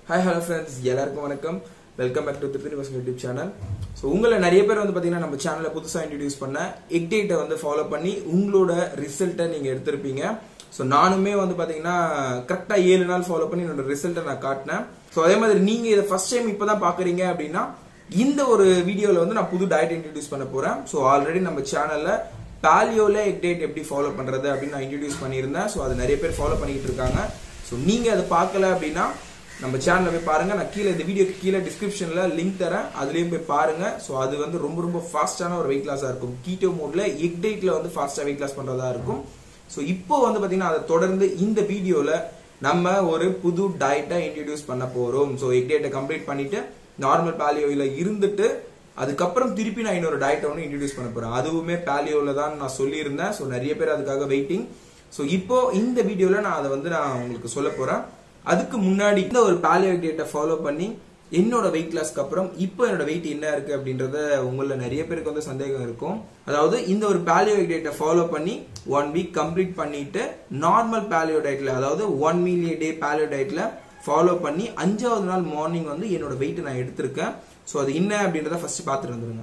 hi hello friends எல்லாருக்கும் வணக்கம் welcome back to Tirupati பசங்க யூடியூப் சேனல் ஸோ உங்களை நிறைய பேர் வந்து பார்த்தீங்கன்னா நம்ம சேனலை புதுசாக இன்ட்ரடியூஸ் பண்ண எக்டேட்டை வந்து ஃபாலோ பண்ணி உங்களோட ரிசல்ட்டை நீங்கள் எடுத்திருப்பீங்க ஸோ நானுமே வந்து பார்த்தீங்கன்னா கரெக்டாக ஏழு நாள் ஃபாலோ பண்ணி என்னோட ரிசல்ட்டை நான் காட்டினேன் ஸோ அதே மாதிரி நீங்கள் இதை ஃபர்ஸ்ட் டைம் இப்போ தான் பார்க்குறீங்க அப்படின்னா இந்த ஒரு வீடியோவில் வந்து நான் புது டயட் இன்ட்ரடியூஸ் பண்ண போகிறேன் ஸோ ஆல்ரெடி நம்ம சேனலில் பாலியோல எக் டேட் எப்படி ஃபாலோ பண்றது அப்படின்னு நான் இன்ட்ரடியூஸ் பண்ணியிருந்தேன் ஸோ அது நிறைய பேர் ஃபாலோ பண்ணிட்டு இருக்காங்க ஸோ நீங்க அதை பார்க்கல அப்படின்னா நம்ம சேனல்ல போய் பாருங்க நான் கீழே இந்த வீடியோக்கு கீழே டிஸ்கிரிப்ஷன்ல லிங்க் தரேன் அதுலயும் போய் பாருங்க ஸோ அது வந்து ரொம்ப ரொம்ப ஃபாஸ்டான ஒரு வெயிட் லாஸா இருக்கும் கீட்டோ மோட்ல எக் டேட்ல வந்து ஃபாஸ்டா வெயிட் லாஸ் பண்றதா இருக்கும் ஸோ இப்போ வந்து பாத்தீங்கன்னா அதை தொடர்ந்து இந்த வீடியோல நம்ம ஒரு புது டயட்டை இன்ட்ரடியூஸ் பண்ண போறோம் ஸோ எக் டேட்டை கம்ப்ளீட் பண்ணிட்டு நார்மல் பாலியோல இருந்துட்டு அதுக்கப்புறம் திருப்பி நான் இன்னொரு டயட்டை ஒன்று இன்ட்ரடியூஸ் பண்ண போறேன் அதுவுமே பாலியோல தான் நான் சொல்லியிருந்தேன் ஸோ நிறைய பேர் அதுக்காக வெயிட்டிங் ஸோ இப்போ இந்த வீடியோல நான் அதை வந்து நான் உங்களுக்கு சொல்ல போறேன் அதுக்கு முன்னாடி இந்த ஒரு பாலியோ டேட்டை ஃபாலோ பண்ணி என்னோட வெயிட் லாஸ்க்கு அப்புறம் இப்போ என்னோட வெயிட் என்ன இருக்கு அப்படின்றத உங்கள நிறைய பேருக்கு வந்து சந்தேகம் இருக்கும் அதாவது இந்த ஒரு பாலியோ டேட்டை ஃபாலோ பண்ணி ஒன் வீக் கம்ப்ளீட் பண்ணிட்டு நார்மல் பாலியோ டயட்ல அதாவது ஒன் மீல் டே பாலியோ டயட்ல ஃபாலோ பண்ணி அஞ்சாவது நாள் மார்னிங் வந்து என்னோட வெயிட் நான் எடுத்திருக்கேன் ஸோ அது என்ன அப்படின்றத ஃபர்ஸ்ட் பார்த்துட்டு வந்துருங்க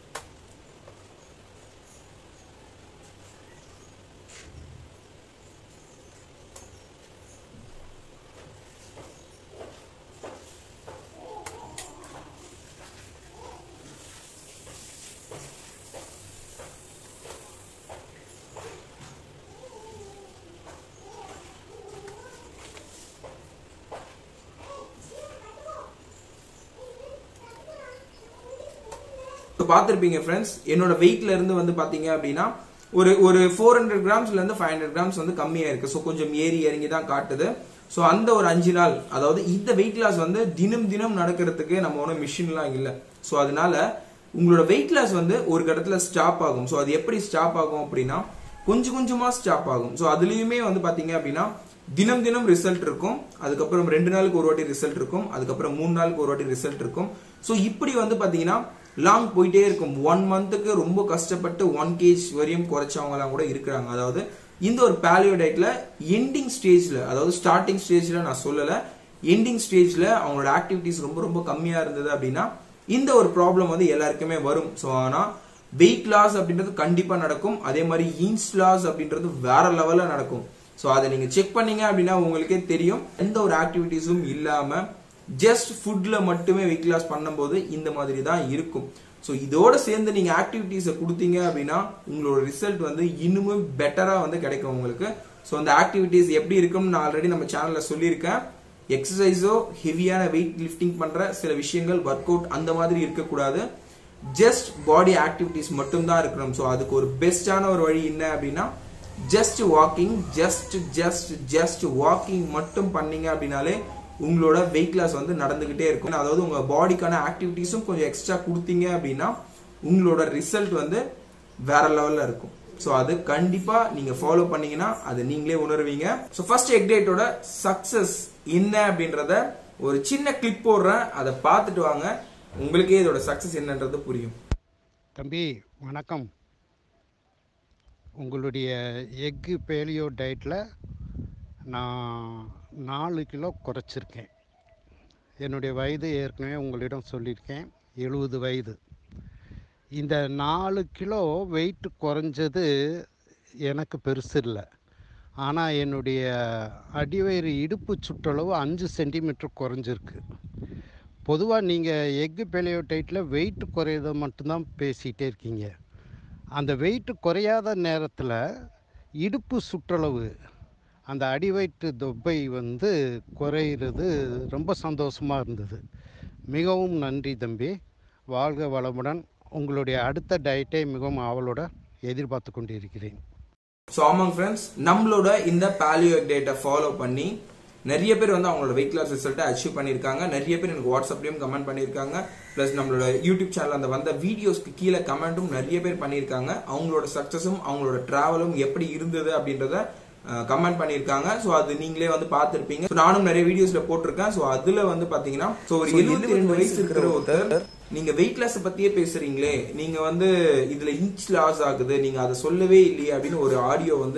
இப்போ பார்த்துருப்பீங்க ஃப்ரெண்ட்ஸ் என்னோட வெயிட்ல இருந்து வந்து பாத்தீங்க அப்படின்னா ஒரு ஒரு ஃபோர் ஹண்ட்ரட் கிராம்ஸ்ல இருந்து ஃபைவ் ஹண்ட்ரட் கிராம்ஸ் வந்து கம்மியா இருக்கு ஸோ கொஞ்சம் ஏறி இறங்கி தான் காட்டுது ஸோ அந்த ஒரு அஞ்சு நாள் அதாவது இந்த வெயிட் லாஸ் வந்து தினம் தினம் நடக்கிறதுக்கு நம்ம ஒன்றும் மிஷின்லாம் இல்லை ஸோ அதனால உங்களோட வெயிட் லாஸ் வந்து ஒரு கட்டத்தில் ஸ்டாப் ஆகும் ஸோ அது எப்படி ஸ்டாப் ஆகும் அப்படின்னா கொஞ்சம் கொஞ்சமா ஸ்டாப் ஆகும் ஸோ அதுலயுமே வந்து பாத்தீங்க அப்படின்னா தினம் தினம் ரிசல்ட் இருக்கும் அதுக்கப்புறம் ரெண்டு நாளுக்கு ஒரு வாட்டி ரிசல்ட் இருக்கும் அதுக்கப்புறம் மூணு நாளுக்கு ஒரு வாட்டி ரிசல்ட் இருக்கும் ஸோ இப்படி வந்து பாத்தீங்கன்னா லாங் போயிட்டே இருக்கும் ஒன் மந்த்துக்கு ரொம்ப கஷ்டப்பட்டு ஒன் கேஜ் வரையும் குறைச்சவங்கலாம் கூட இருக்கிறாங்க அதாவது இந்த ஒரு பேலியோ டயட்ல எண்டிங் ஸ்டேஜ்ல அதாவது ஸ்டார்டிங் ஸ்டேஜ்ல நான் சொல்லல எண்டிங் ஸ்டேஜ்ல அவங்களோட ஆக்டிவிட்டிஸ் ரொம்ப ரொம்ப கம்மியா இருந்தது அப்படின்னா இந்த ஒரு ப்ராப்ளம் வந்து எல்லாருக்குமே வரும் ஸோ ஆனா வெயிட் லாஸ் அப்படின்றது கண்டிப்பா நடக்கும் அதே மாதிரி இன்ச் லாஸ் அப்படின்றது வேற லெவல்ல நடக்கும் ஸோ அதை நீங்க செக் பண்ணீங்க அப்படின்னா உங்களுக்கே தெரியும் எந்த ஒரு ஆக்டிவிட்டிஸும் இல்லாம ஜஸ்ட் ஃபுட்ல மட்டுமே வெயிட் லாஸ் பண்ணும்போது இந்த மாதிரி தான் இருக்கும் ஸோ இதோட சேர்ந்து நீங்க ஆக்டிவிட்டிஸை கொடுத்தீங்க அப்படின்னா உங்களோட ரிசல்ட் வந்து இன்னுமே பெட்டரா வந்து கிடைக்கும் உங்களுக்கு ஸோ அந்த ஆக்டிவிட்டிஸ் எப்படி இருக்கும்னு நான் ஆல்ரெடி நம்ம சேனல்ல சொல்லியிருக்கேன் எக்ஸசைஸோ ஹெவியான வெயிட் லிஃப்டிங் பண்ற சில விஷயங்கள் ஒர்க் அவுட் அந்த மாதிரி இருக்கக்கூடாது ஜஸ்ட் பாடி ஆக்டிவிட்டிஸ் மட்டும் தான் இருக்கணும் ஸோ அதுக்கு ஒரு பெஸ்டான ஒரு வழி என்ன அப்படின்னா just walking just just just walking மட்டும் பண்ணீங்க அப்படின்னாலே உங்களோட வெயிட் லாஸ் வந்து நடந்துகிட்டே இருக்கும் அதாவது உங்க பாடிக்கான ஆக்டிவிட்டிஸும் கொஞ்சம் எக்ஸ்ட்ரா கொடுத்தீங்க அப்படின்னா உங்களோட ரிசல்ட் வந்து வேற லெவல்ல இருக்கும் ஸோ அது கண்டிப்பா நீங்க ஃபாலோ பண்ணீங்கன்னா அது நீங்களே உணர்வீங்க ஸோ ஃபர்ஸ்ட் எக் டேட்டோட சக்சஸ் என்ன அப்படின்றத ஒரு சின்ன கிளிப் போடுறேன் அதை பார்த்துட்டு வாங்க உங்களுக்கே இதோட சக்சஸ் என்னன்றது புரியும் தம்பி வணக்கம் உங்களுடைய எக்கு பேலியோ டயட்டில் நான் நாலு கிலோ குறைச்சிருக்கேன் என்னுடைய வயது ஏற்கனவே உங்களிடம் சொல்லியிருக்கேன் எழுபது வயது இந்த நாலு கிலோ வெயிட் குறைஞ்சது எனக்கு பெருசு இல்லை ஆனால் என்னுடைய அடிவயிறு இடுப்பு சுற்றளவு அஞ்சு சென்டிமீட்டர் குறைஞ்சிருக்கு பொதுவாக நீங்கள் எக்கு பேலியோ டைட்டில் வெயிட் குறையதை மட்டும்தான் பேசிகிட்டே இருக்கீங்க அந்த வெயிட் குறையாத நேரத்தில் இடுப்பு சுற்றளவு அந்த அடிவயிற்று தொப்பை வந்து குறையிறது ரொம்ப சந்தோஷமாக இருந்தது மிகவும் நன்றி தம்பி வாழ்க வளமுடன் உங்களுடைய அடுத்த டயட்டை மிகவும் ஆவலோட எதிர்பார்த்து கொண்டிருக்கிறேன் ஸோ ஆமாங்க ஃப்ரெண்ட்ஸ் நம்மளோட இந்த பாலியோ டேட்டை ஃபாலோ பண்ணி நிறைய பேர் வந்து அவங்களோட வெயிட் லாஸ் ரிசல்ட்டை அச்சீவ் பண்ணியிருக்காங்க நிறைய பேர் எனக்கு வாட்ஸ்அப்லயும் கமெண்ட் பண்ணியிருக்காங்க ப்ளஸ் நம்மளோட யூடியூப் சேனல் அந்த வந்த வீடியோஸ்க்கு கீழே கமெண்ட்டும் நிறைய பேர் பண்ணியிருக்காங்க அவங்களோட சக்ஸஸும் அவங்களோட டிராவலும் எப்படி இருந்தது அப்படின்றத கமெண்ட் பண்ணியிருக்காங்க ஸோ அது நீங்களே வந்து பார்த்துருப்பீங்க ஸோ நானும் நிறைய வீடியோஸ்ல போட்டிருக்கேன் ஸோ அதுல வந்து பாத்தீங்கன்னா ஸோ ஒரு எழுபத்தி ரெண்டு வயசு இருக்கிற ஒருத்தர் நீங்க வெயிட் லாஸ் பத்தியே பேசுறீங்களே நீங்க வந்து இதுல இன்ச் லாஸ் ஆகுது நீங்க அதை சொல்லவே இல்லையே அப்படின்னு ஒரு ஆடியோ வந்து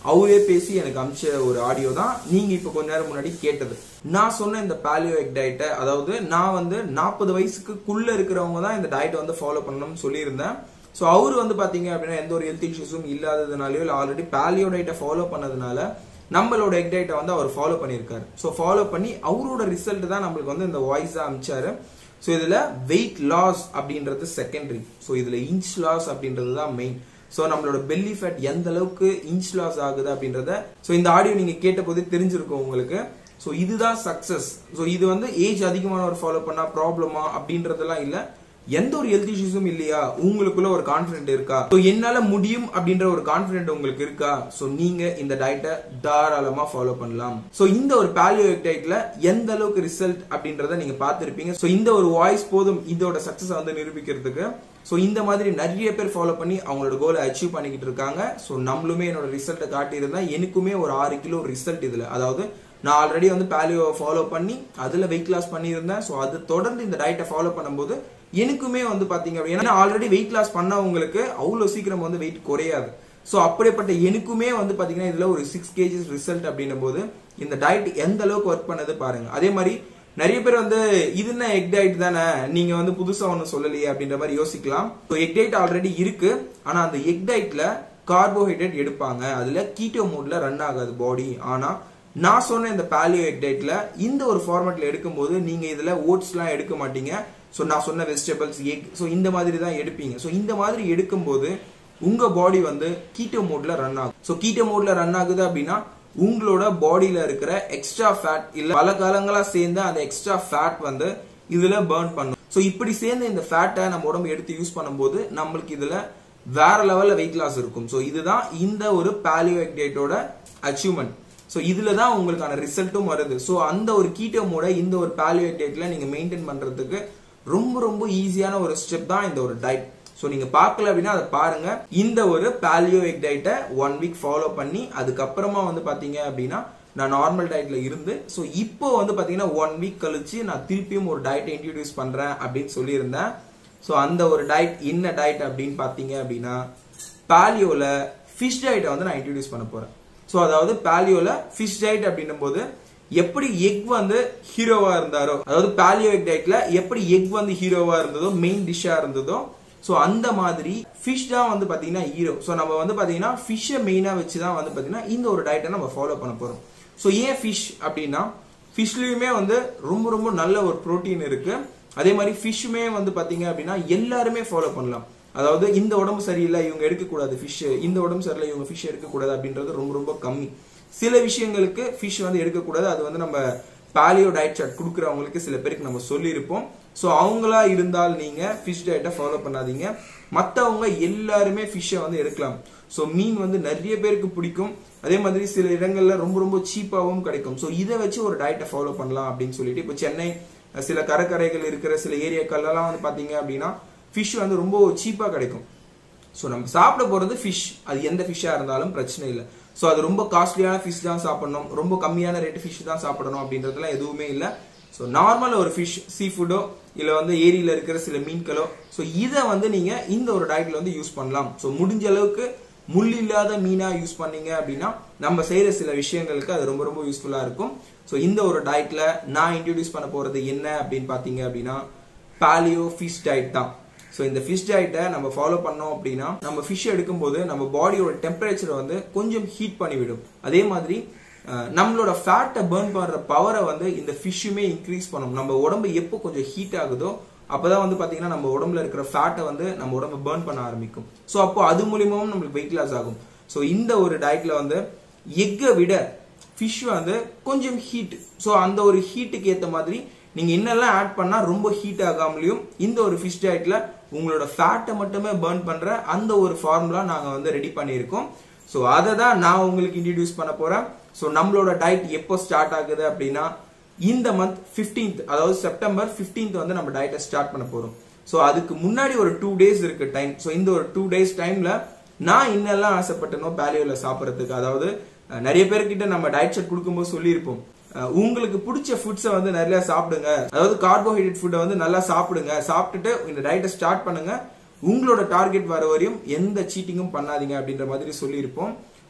அவரே பேசி எனக்கு அமிச்ச ஒரு ஆடியோ தான் நீங்க இப்ப கொஞ்ச நேரம் முன்னாடி கேட்டது நான் சொன்ன இந்த பாலியோ எக் டயட்டை அதாவது நான் வந்து நாற்பது வயசுக்குள்ள இருக்கிறவங்க தான் இந்த டயட்டை வந்து ஃபாலோ பண்ணணும்னு சொல்லியிருந்தேன் ஸோ அவர் வந்து பாத்தீங்க அப்படின்னா எந்த ஒரு ஹெல்த் இஷ்யூஸும் இல்லாததுனாலயோ இல்லை ஆல்ரெடி பாலியோ டயட்டை ஃபாலோ பண்ணதுனால நம்மளோட எக் டயட்டை வந்து அவர் ஃபாலோ பண்ணியிருக்காரு ஸோ ஃபாலோ பண்ணி அவரோட ரிசல்ட் தான் நம்மளுக்கு வந்து இந்த வாய்ஸா அமிச்சாரு ஸோ இதுல வெயிட் லாஸ் அப்படின்றது செகண்டரி ஸோ இதுல இன்ச் லாஸ் அப்படின்றது தான் மெயின் ஸோ நம்மளோட பெல்லி ஃபேட் எந்த அளவுக்கு இன்ச் லாஸ் ஆகுது அப்படின்றத ஸோ இந்த ஆடியோ நீங்க கேட்ட போதே தெரிஞ்சிருக்கும் உங்களுக்கு ஸோ இதுதான் சக்சஸ் ஸோ இது வந்து ஏஜ் அதிகமானவர் ஃபாலோ பண்ணா ப்ராப்ளமா அப்படின்றதெல்லாம் இல்லை எந்த ஒரு ஹெல்த் இஷ்யூஸும் இல்லையா உங்களுக்குள்ள ஒரு கான்பிடென்ட் இருக்கா ஸோ என்னால முடியும் அப்படின்ற ஒரு கான்பிடென்ட் உங்களுக்கு இருக்கா ஸோ நீங்க இந்த டயட்டை தாராளமா ஃபாலோ பண்ணலாம் ஸோ இந்த ஒரு பாலியோ டயட்ல எந்த அளவுக்கு ரிசல்ட் அப்படின்றத நீங்க பார்த்திருப்பீங்க ஸோ இந்த ஒரு வாய்ஸ் போதும் இதோட சக்சஸ் வந்து நிரூபிக்கிறதுக்கு ஸோ இந்த மாதிரி நிறைய பேர் ஃபாலோ பண்ணி அவங்களோட கோலை அச்சீவ் பண்ணிக்கிட்டு இருக்காங்க ஸோ நம்மளுமே என்னோட ரிசல்ட்டை காட்டியிருந்தேன் எனக்குமே ஒரு ஆறு கிலோ ரிசல்ட் இதுல அதாவது நான் ஆல்ரெடி வந்து பாலியோ ஃபாலோ பண்ணி அதுல வெயிட் லாஸ் பண்ணியிருந்தேன் ஸோ அது தொடர்ந்து இந்த டயட்டை ஃபாலோ பண்ணும்போது எனக்குமே வந்து பாத்தீங்க அப்படின்னா ஆல்ரெடி வெயிட் லாஸ் பண்ணவங்களுக்கு அவ்வளவு சீக்கிரம் வந்து வெயிட் குறையாது ஸோ அப்படிப்பட்ட எனக்குமே வந்து பாத்தீங்கன்னா இதுல ஒரு சிக்ஸ் கேஜிஸ் ரிசல்ட் அப்படின்னும் போது இந்த டயட் எந்த அளவுக்கு ஒர்க் பண்ணது பாருங்க அதே மாதிரி நிறைய பேர் வந்து இது என்ன எக் டயட் தானே நீங்க வந்து புதுசா ஒன்றும் சொல்லலையே அப்படின்ற மாதிரி யோசிக்கலாம் ஸோ எக் டயட் ஆல்ரெடி இருக்கு ஆனா அந்த எக் டயட்ல கார்போஹைட்ரேட் எடுப்பாங்க அதுல கீட்டோ மோட்ல ரன் ஆகாது பாடி ஆனா நான் சொன்ன இந்த பாலியோ எக் டயட்ல இந்த ஒரு ஃபார்மேட்ல எடுக்கும்போது நீங்க இதுல ஓட்ஸ்லாம் எடுக்க மாட்டீங்க ஸோ நான் சொன்ன வெஜிடபிள்ஸ் எக் ஸோ இந்த மாதிரி தான் எடுப்பீங்க ஸோ இந்த மாதிரி எடுக்கும்போது உங்க பாடி வந்து கீட்டோ மோட்ல ரன் ஆகும் ஸோ கீட்டோ மோட்ல ரன் ஆகுது அப்படின்னா உங்களோட பாடியில இருக்கிற எக்ஸ்ட்ரா ஃபேட் இல்ல பல காலங்களா சேர்ந்த அந்த எக்ஸ்ட்ரா ஃபேட் வந்து இதுல பேர்ன் பண்ணும் ஸோ இப்படி சேர்ந்த இந்த ஃபேட்டை நம்ம உடம்பு எடுத்து யூஸ் பண்ணும்போது நம்மளுக்கு இதுல வேற லெவல்ல வெயிட் லாஸ் இருக்கும் ஸோ இதுதான் இந்த ஒரு பாலியோ டேட்டோட அச்சீவ்மெண்ட் ஸோ இதுல தான் உங்களுக்கான ரிசல்ட்டும் வருது ஸோ அந்த ஒரு கீட்டோமோட இந்த ஒரு பாலியோ டேட்ல நீங்க மெயின்டைன் பண்றதுக்கு ரொம்ப ரொம்ப ஈஸியான ஒரு ஸ்டெப் தான் இந்த ஒரு டயட் ஸோ நீங்க பார்க்கல அப்படின்னா அதை பாருங்க இந்த ஒரு பாலியோ எக் டயட்டை ஒன் வீக் ஃபாலோ பண்ணி அதுக்கப்புறமா வந்து பாத்தீங்க அப்படின்னா நான் நார்மல் டயட்ல இருந்து ஸோ இப்போ வந்து பாத்தீங்கன்னா ஒன் வீக் கழிச்சு நான் திருப்பியும் ஒரு டயட்டை இன்ட்ரடியூஸ் பண்றேன் அப்படின்னு சொல்லியிருந்தேன் ஸோ அந்த ஒரு டயட் என்ன டயட் அப்படின்னு பாத்தீங்க அப்படின்னா பாலியோல ஃபிஷ் டயட்டை வந்து நான் இன்ட்ரடியூஸ் பண்ண போறேன் ஸோ அதாவது பாலியோல ஃபிஷ் டயட் அப்படின்னும் போது எப்படி எக் வந்து ஹீரோவா இருந்தாரோ அதாவது பாலியோ எக் டயட்ல எப்படி எக் வந்து ஹீரோவா இருந்ததோ மெயின் டிஷ்ஷா இருந்ததோ ஸோ அந்த மாதிரி ஃபிஷ் தான் வந்து பாத்தீங்கன்னா ஹீரோ ஸோ நம்ம வந்து பாத்தீங்கன்னா ஃபிஷ்ஷை மெயினா வச்சு தான் வந்து பாத்தீங்கன்னா இந்த ஒரு டயட்டை நம்ம ஃபாலோ பண்ண போறோம் ஸோ ஏன் ஃபிஷ் அப்படின்னா ஃபிஷ்லயுமே வந்து ரொம்ப ரொம்ப நல்ல ஒரு புரோட்டீன் இருக்கு அதே மாதிரி ஃபிஷ்ஷுமே வந்து பாத்தீங்க அப்படின்னா எல்லாருமே ஃபாலோ பண்ணலாம் அதாவது இந்த உடம்பு சரியில்லை இவங்க எடுக்கக்கூடாது ஃபிஷ் இந்த உடம்பு சரியில்லை இவங்க ஃபிஷ் எடுக்கக்கூடாது அப்படின்றது ரொம்ப ரொம்ப கம்மி சில விஷயங்களுக்கு ஃபிஷ் வந்து எடுக்கக்கூடாது அது வந்து நம்ம பாலியோ டயட் சார்ட் கொடுக்குறவங்களுக்கு சில பேருக்கு நம்ம சொல்லியிருப்போம் ஸோ அவங்களா இருந்தால் நீங்க ஃபிஷ் டயட்டை ஃபாலோ பண்ணாதீங்க மற்றவங்க எல்லாருமே ஃபிஷ்ஷை வந்து எடுக்கலாம் ஸோ மீன் வந்து நிறைய பேருக்கு பிடிக்கும் அதே மாதிரி சில இடங்கள்ல ரொம்ப ரொம்ப சீப்பாகவும் கிடைக்கும் ஸோ இதை வச்சு ஒரு டயட்டை ஃபாலோ பண்ணலாம் அப்படின்னு சொல்லிட்டு இப்போ சென்னை சில கடற்கரைகள் இருக்கிற சில ஏரியாக்கள்லாம் வந்து பாத்தீங்க அப்படின்னா ஃபிஷ் வந்து ரொம்ப சீப்பா கிடைக்கும் ஸோ நம்ம சாப்பிட போறது ஃபிஷ் அது எந்த ஃபிஷ்ஷா இருந்தாலும் பிரச்சனை இல்லை ஸோ அது ரொம்ப காஸ்ட்லியான ஃபிஷ் தான் சாப்பிடணும் ரொம்ப கம்மியான ரேட்டு ஃபிஷ் தான் சாப்பிடணும் அப்படின்றதுலாம் எதுவுமே இல்லை ஸோ நார்மல் ஒரு ஃபிஷ் சீ ஃபுட்டோ இல்லை வந்து ஏரியில இருக்கிற சில மீன்களோ ஸோ இதை வந்து நீங்க இந்த ஒரு டயட்ல வந்து யூஸ் பண்ணலாம் ஸோ முடிஞ்ச அளவுக்கு முள் இல்லாத மீனா யூஸ் பண்ணீங்க அப்படின்னா நம்ம செய்யற சில விஷயங்களுக்கு அது ரொம்ப ரொம்ப யூஸ்ஃபுல்லா இருக்கும் ஸோ இந்த ஒரு டயட்ல நான் இன்ட்ரடியூஸ் பண்ண போறது என்ன அப்படின்னு பாத்தீங்க அப்படின்னா பாலியோ ஃபிஷ் டயட் தான் ஸோ இந்த ஃபிஷ் டயட்டை நம்ம ஃபாலோ பண்ணோம் அப்படின்னா நம்ம ஃபிஷ் எடுக்கும்போது நம்ம பாடியோட டெம்பரேச்சரை வந்து கொஞ்சம் ஹீட் பண்ணிவிடும் அதே மாதிரி நம்மளோட ஃபேட்டை பேர்ன் பண்ற பவரை வந்து இந்த ஃபிஷ்ஷுமே இன்க்ரீஸ் பண்ணும் நம்ம உடம்பு எப்போ கொஞ்சம் ஹீட் ஆகுதோ அப்பதான் வந்து பாத்தீங்கன்னா நம்ம உடம்புல இருக்கிற ஃபேட்டை வந்து நம்ம உடம்பு பேர்ன் பண்ண ஆரம்பிக்கும் ஸோ அப்போ அது மூலியமாவும் நம்மளுக்கு வெயிட் லாஸ் ஆகும் ஸோ இந்த ஒரு டயட்ல வந்து எக்கை விட ஃபிஷ் வந்து கொஞ்சம் ஹீட் ஸோ அந்த ஒரு ஹீட்டுக்கு ஏற்ற மாதிரி நீங்க என்னெல்லாம் ஆட் பண்ணா ரொம்ப ஹீட் ஆகாமலையும் இந்த ஒரு ஃபிஷ் டயட்ல உங்களோட ஃபேட்டை மட்டுமே பேர்ன் பண்ற அந்த ஒரு ஃபார்முலா நாங்க வந்து ரெடி பண்ணியிருக்கோம் ஸோ அதை தான் நான் உங்களுக்கு இன்ட்ரடியூஸ் பண்ண போறேன் ஸோ நம்மளோட டயட் எப்போ ஸ்டார்ட் ஆகுது அப்படின்னா இந்த மந்த் பிப்டீன்த் அதாவது செப்டம்பர் பிப்டீன்த் வந்து நம்ம டயட்டை ஸ்டார்ட் பண்ண போறோம் ஸோ அதுக்கு முன்னாடி ஒரு டூ டேஸ் இருக்கு டைம் ஸோ இந்த ஒரு டூ டேஸ் டைம்ல நான் இன்னெல்லாம் ஆசைப்பட்டனோ பேலியோல சாப்பிட்றதுக்கு அதாவது நிறைய பேர்கிட்ட நம்ம டயட் செட் கொடுக்கும்போது சொல்லியிருப்போம் உங்களுக்கு பிடிச்ச ஃபுட்ஸை வந்து நிறைய சாப்பிடுங்க அதாவது கார்போஹைட்ரேட் ஃபுட்டை வந்து நல்லா சாப்பிடுங்க சாப்பிட்டுட்டு இந்த டயட்டை ஸ்டார்ட் பண்ணுங்க உங்களோட டார்கெட் வர வரையும் எந்த சீட்டிங்கும் பண்ணாதீங்க அப்படின்ற மாதிரி சொல்லியிருப்போம்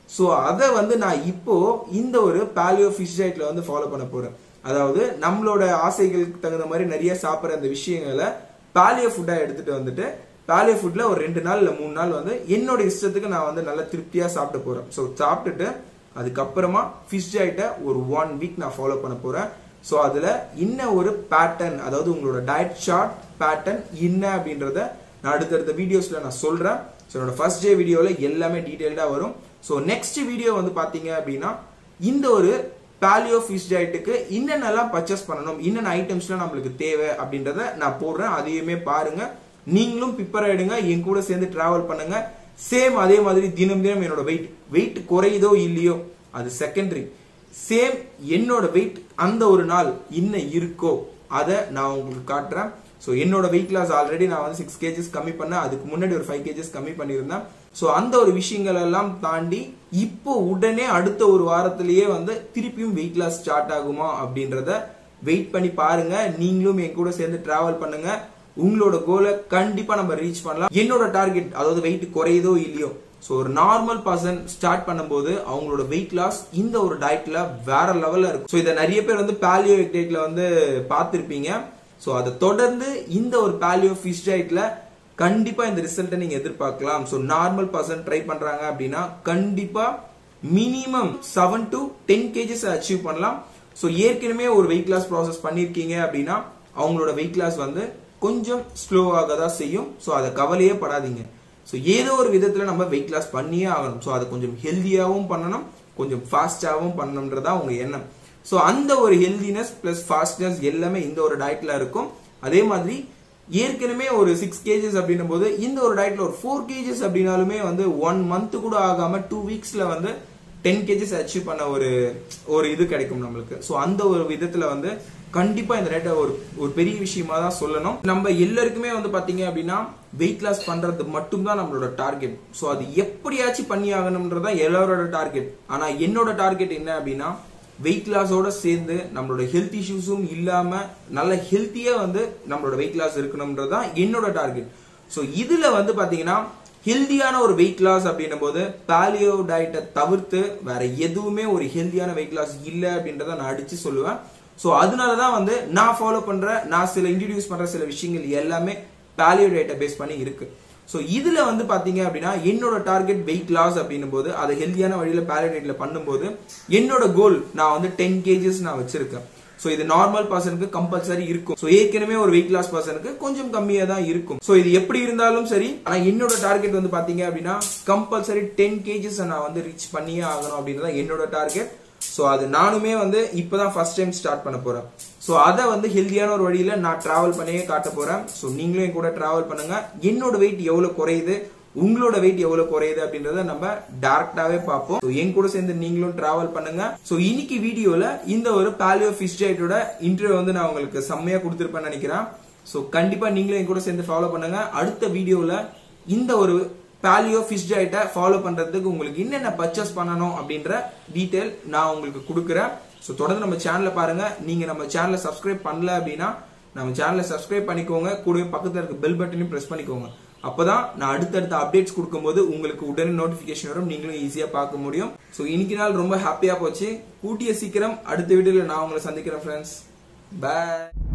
ஸோ அதை வந்து நான் இப்போ இந்த ஒரு பாலியோ ஃபிஷ் டயட்ல வந்து ஃபாலோ பண்ண போறேன் அதாவது நம்மளோட ஆசைகளுக்கு தகுந்த மாதிரி நிறைய சாப்பிட்ற அந்த விஷயங்களை பாலியோ ஃபுட்டா எடுத்துட்டு வந்துட்டு பாலியோ ஃபுட்ல ஒரு ரெண்டு நாள் இல்ல மூணு நாள் வந்து என்னோட இஷ்டத்துக்கு நான் வந்து நல்ல திருப்தியா சாப்பிட்டு போறேன் ஸோ சாப்பிட்டுட்டு அதுக்கப்புறமா ஃபிஷ் டயட்டை ஒரு ஒன் வீக் நான் ஃபாலோ பண்ண போறேன் ஸோ அதுல என்ன ஒரு பேட்டர்ன் அதாவது உங்களோட டயட் சார்ட் பேட்டர்ன் என்ன அப்படின்றத நான் அடுத்தடுத்த வீடியோஸ்ல நான் சொல்றேன் ஸோ என்னோட ஃபர்ஸ்ட் டே வீடியோல எல்லாமே டீடைல்டா வரும் ஸோ நெக்ஸ்ட் வீடியோ வந்து பாத்தீங்க அப்படின்னா இந்த ஒரு பாலியோ ஃபிஷ் டயட்டுக்கு என்னென்னலாம் பர்ச்சேஸ் பண்ணணும் என்னென்ன ஐட்டம்ஸ்லாம் நம்மளுக்கு தேவை அப்படின்றத நான் போடுறேன் அதையுமே பாருங்க நீங்களும் பிப்பர் ஆயிடுங்க என் கூட சேர்ந்து டிராவல் பண்ணுங்க சேம் அதே மாதிரி தினம் தினம் என்னோட வெயிட் வெயிட் குறையுதோ இல்லையோ அது செகண்டரி சேம் என்னோட வெயிட் அந்த ஒரு நாள் இன்னும் இருக்கோ அதை நான் உங்களுக்கு காட்டுறேன் ஸோ என்னோட வெயிட் லாஸ் ஆல்ரெடி நான் வந்து சிக்ஸ் கேஜஸ் கம்மி பண்ணேன் அதுக்கு முன்னாடி ஒரு ஃபைவ் கேஜஸ் கம்மி பண்ணியிருந்தேன் ஸோ அந்த ஒரு விஷயங்கள் எல்லாம் தாண்டி இப்போ உடனே அடுத்த ஒரு வாரத்திலேயே வந்து திருப்பியும் வெயிட் லாஸ் ஸ்டார்ட் ஆகுமா அப்படின்றத வெயிட் பண்ணி பாருங்க நீங்களும் என் கூட சேர்ந்து டிராவல் பண்ணுங்க உங்களோட கோலை கண்டிப்பா நம்ம ரீச் பண்ணலாம் என்னோட டார்கெட் அதாவது வெயிட் குறையுதோ இல்லையோ ஸோ ஒரு நார்மல் பர்சன் ஸ்டார்ட் பண்ணும்போது அவங்களோட வெயிட் லாஸ் இந்த ஒரு டயட்ல வேற லெவல்ல இருக்கும் ஸோ இதை நிறைய பேர் வந்து பாலியோ டயட்ல வந்து பார்த்துருப்பீங்க ஸோ அதை தொடர்ந்து இந்த ஒரு பாலியோ ஃபிஷ் டயட்ல கண்டிப்பா இந்த ரிசல்ட்டை நீங்க எதிர்பார்க்கலாம் ஸோ நார்மல் பர்சன் ட்ரை பண்றாங்க அப்படின்னா கண்டிப்பா minimum seven to ten kgs achieve பண்ணலாம் ஸோ ஏற்கனவே ஒரு வெயிட் லாஸ் ப்ராசஸ் பண்ணியிருக்கீங்க அப்படின்னா அவங்களோட வெயிட் லாஸ் வந்து கொஞ்சம் ஸ்லோவாக தான் செய்யும் ஸோ அதை கவலையே படாதீங்க ஸோ ஏதோ ஒரு விதத்தில் நம்ம வெயிட் லாஸ் பண்ணியே ஆகணும் ஸோ அதை கொஞ்சம் ஹெல்த்தியாகவும் பண்ணணும் கொஞ்சம் ஃபாஸ்டாகவும் பண்ணணுன்றதா உங்க எண்ணம் ஸோ அந்த ஒரு ஹெல்தினஸ் பிளஸ் ஃபாஸ்ட்னஸ் எல்லாமே இந்த ஒரு டயட்ல இருக்கும் அதே மாதிரி ஏற்கனவே ஒரு சிக்ஸ் கேஜஸ் அப்படின்னும் போது இந்த ஒரு டயட்ல ஒரு ஃபோர் கேஜஸ் அப்படின்னாலுமே வந்து ஒன் மந்த் கூட ஆகாம டூ வீக்ஸ்ல வந்து டென் கேஜஸ் அச்சீவ் பண்ண ஒரு ஒரு இது கிடைக்கும் நம்மளுக்கு ஸோ அந்த ஒரு விதத்துல வந்து கண்டிப்பா இந்த டேட்டா ஒரு ஒரு பெரிய விஷயமா தான் சொல்லணும் நம்ம எல்லாருக்குமே வந்து பாத்தீங்க அப்படின்னா வெயிட் லாஸ் பண்றது மட்டும்தான் நம்மளோட டார்கெட் ஸோ அது எப்படியாச்சும் பண்ணி ஆகணும்ன்றதா எல்லாரோட டார்கெட் ஆனா என்னோட டார்கெட் என்ன அப்படின்னா வெயிட் லாஸோட சேர்ந்து நம்மளோட ஹெல்த் இஷ்யூஸும் இல்லாம நல்ல ஹெல்த்தியா வந்து நம்மளோட வெயிட் லாஸ் இருக்கணும்ன்றது தான் என்னோட டார்கெட் ஸோ இதுல வந்து பாத்தீங்கன்னா ஹெல்தியான ஒரு வெயிட் லாஸ் அப்படின்னும் போது பாலியோ டயட்டை தவிர்த்து வேற எதுவுமே ஒரு ஹெல்தியான வெயிட் லாஸ் இல்லை அப்படின்றத நான் அடிச்சு சொல்லுவேன் ஸோ அதனால தான் வந்து நான் ஃபாலோ பண்ற நான் சில இன்ட்ரடியூஸ் பண்ற சில விஷயங்கள் எல்லாமே பாலியோ டயட்டை பேஸ் பண்ணி இருக்கு ஸோ இதுல வந்து பாத்தீங்க அப்படின்னா என்னோட டார்கெட் வெயிட் லாஸ் அப்படின்னும் போது அதை ஹெல்தியான வழியில பாலியோ டயட்ல பண்ணும்போது என்னோட கோல் நான் வந்து டென் கேஜஸ் நான் வச்சிருக்கேன் ஸோ இது நார்மல் பர்சனுக்கு கம்பல்சரி இருக்கும் ஸோ ஏற்கனவே ஒரு வெயிட் லாஸ் பர்சனுக்கு கொஞ்சம் கம்மியா தான் இருக்கும் ஸோ இது எப்படி இருந்தாலும் சரி ஆனா என்னோட டார்கெட் வந்து பாத்தீங்க அப்படின்னா கம்பல்சரி டென் கேஜஸ் நான் வந்து ரீச் பண்ணியே ஆகணும் அப்படின்றத என்னோட டார்கெட் ஸோ அது நானுமே வந்து இப்பதான் ஃபர்ஸ்ட் டைம் ஸ்டார்ட் பண்ண போறேன் ஸோ அதை வந்து ஹெல்தியான ஒரு வழியில நான் டிராவல் பண்ணியே காட்ட போறேன் ஸோ நீங்களும் என் கூட டிராவல் பண்ணுங்க என்னோட வெயிட் எவ்வளவு குறையுது உங்களோட வெயிட் எவ்வளவு குறையுது அப்படின்றத நம்ம டைரக்டாவே பார்ப்போம் So, என் கூட சேர்ந்து நீங்களும் டிராவல் பண்ணுங்க சோ இன்னைக்கு வீடியோல இந்த ஒரு பாலியோ ஃபிஷ் டயட்டோட இன்டர்வியூ வந்து நான் உங்களுக்கு செம்மையா கொடுத்துருப்பேன்னு நினைக்கிறேன் சோ கண்டிப்பா நீங்களும் என் கூட சேர்ந்து ஃபாலோ பண்ணுங்க அடுத்த வீடியோல இந்த ஒரு பாலியோ ஃபிஷ் டயட்டை ஃபாலோ பண்றதுக்கு உங்களுக்கு என்னென்ன பர்ச்சேஸ் பண்ணணும் அப்படின்ற டீடைல் நான் உங்களுக்கு கொடுக்குறேன் ஸோ தொடர்ந்து நம்ம சேனலை பாருங்க நீங்க நம்ம சேனலை சப்ஸ்கிரைப் பண்ணல அப்படின்னா நம்ம சேனலை சப்ஸ்கிரைப் பண்ணிக்கோங்க கூடவே பக்கத்துல இருக்க பெல் பட்டனையும் பிரஸ் பண்ணிக்கோங்க அப்பதான் நான் அடுத்தடுத்த அப்டேட்ஸ் கொடுக்கும்போது உங்களுக்கு உடனே நோட்டிபிகேஷன் வரும் நீங்களும் ஈஸியா பார்க்க முடியும் ஸோ இன்னைக்கு நாள் ரொம்ப ஹாப்பியா போச்சு கூட்டிய சீக்கிரம் அடுத்த வீடியோல நான் உங்களை சந்திக்கிறேன் ஃப்ரெண்ட்ஸ் பாய்